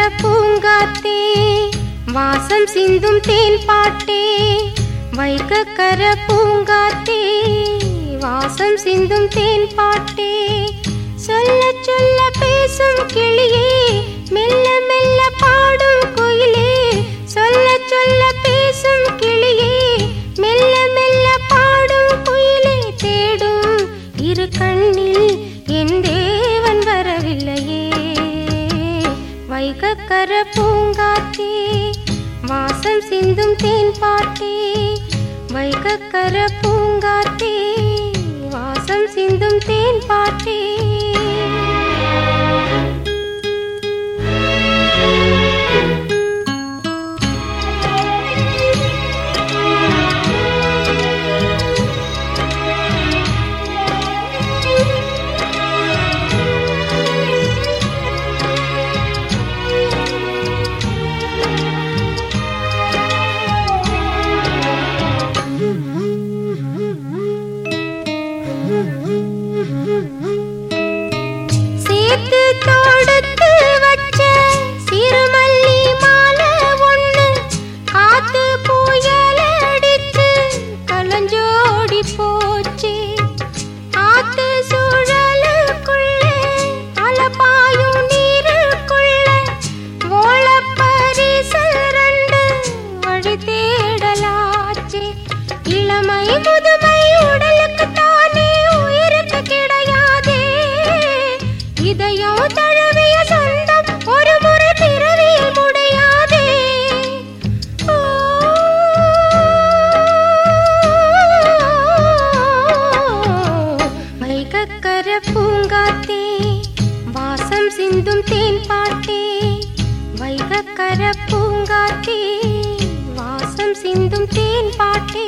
பூங்காத்தே வாசம் சிந்தும் தேன் பாட்டே வைகக்கர பூங்காத்தே வாசம் சிந்தும் தேன் பாட்டே சொல்ல சொல்ல பேசும் கிளியே மெல்ல மெல்ல பாடும் குயிலே சொல்ல சொல்ல பேசும் கிளியே மெல்ல மெல்ல பாடும் குயிலே தேடும் இரு கண்ணில் என் தேவன் வரவில்லையே வைகக்கர பூங்காத்தே வாசம் சிந்தும் தேன் பாட்டே வைகக்கர பூங்காத்தே வாசம் சிந்தும் தேன் பாட்டே சேர்த்து தொடுத்து வச்ச சிறுமல்லி மாலை ஒண்ணு காத்து புயல் அடித்து கலஞ்சோடி போச்சு ஆத்து சுழலுக்குள்ளே அலபாயும் நீருக்குள்ள ஓளப்பரிசல் ரெண்டு வழி தேடலாச்சு இளமை முதுமை உடலுக்கு தானே உயிருக்கு கிடையாதே இதயம் தழுவிய சொந்தம் ஒரு முறை பிறவியில் முடியாதே ஓ, வைகக்கர பூங்காத்தே வாசம் சிந்தும் தேன் பாட்டே வைகக்கர பூங்காத்தே வாசம் சிந்தும் தேன் பாட்டே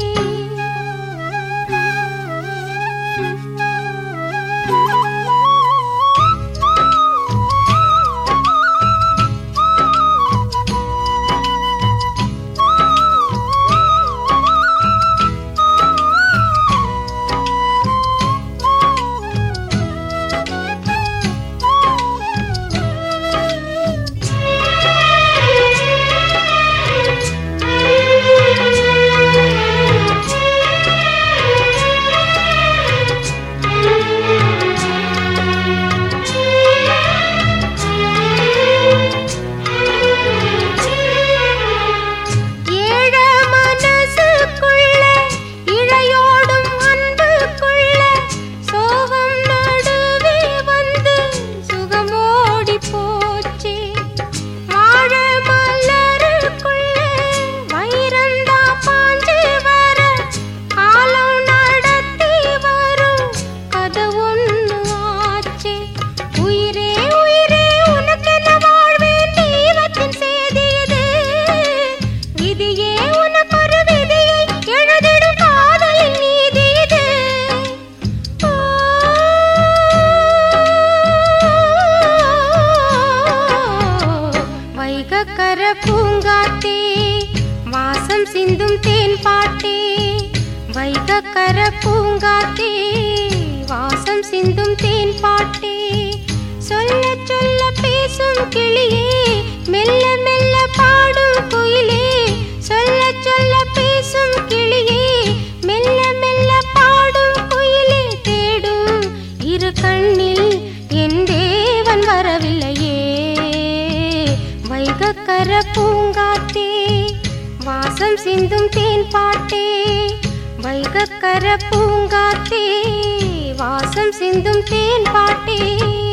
ஏழ மனசுக்குள்ள இழையோடும் அன்புக்குள்ள சோகம் நடுவே வந்து சுகமோடி போச்சு வாழ மலருக்குள்ள வைரந்தா பாஞ்சு வர காலம் நடத்தி வரும் கதை ஒண்ணு ஆச்சு உயிரே உயிரே உனக்கென வாழ்வேன் தெய்வத்தின் செய்தி இது விதியே உனக்கொரு விதியை எழுதிடும் காதலின் நீதி இது ஓ, வைகக்கர பூங்காத்தே வாசம் சிந்தும் தேன் பாட்டே வைகக்கர பூங்காத்தே வாசம் சிந்தும் தேன் பாட்டே சொல்ல சொல்ல பேசும் கிளியே மெல்ல மெல்ல பாடும் குயிலே சொல்ல சொல்ல பேசும் கிளியே மெல்ல மெல்ல பாடும் குயிலே தேடும் இரு கண்ணில் என் தேவன் வரவில்லையே வைகக்கர பூங்காத்தே வாசம் சிந்தும் தேன் பாட்டே வைகக்கர பூங்காத்தே வாசம் சிந்தும் தேன் பாட்டே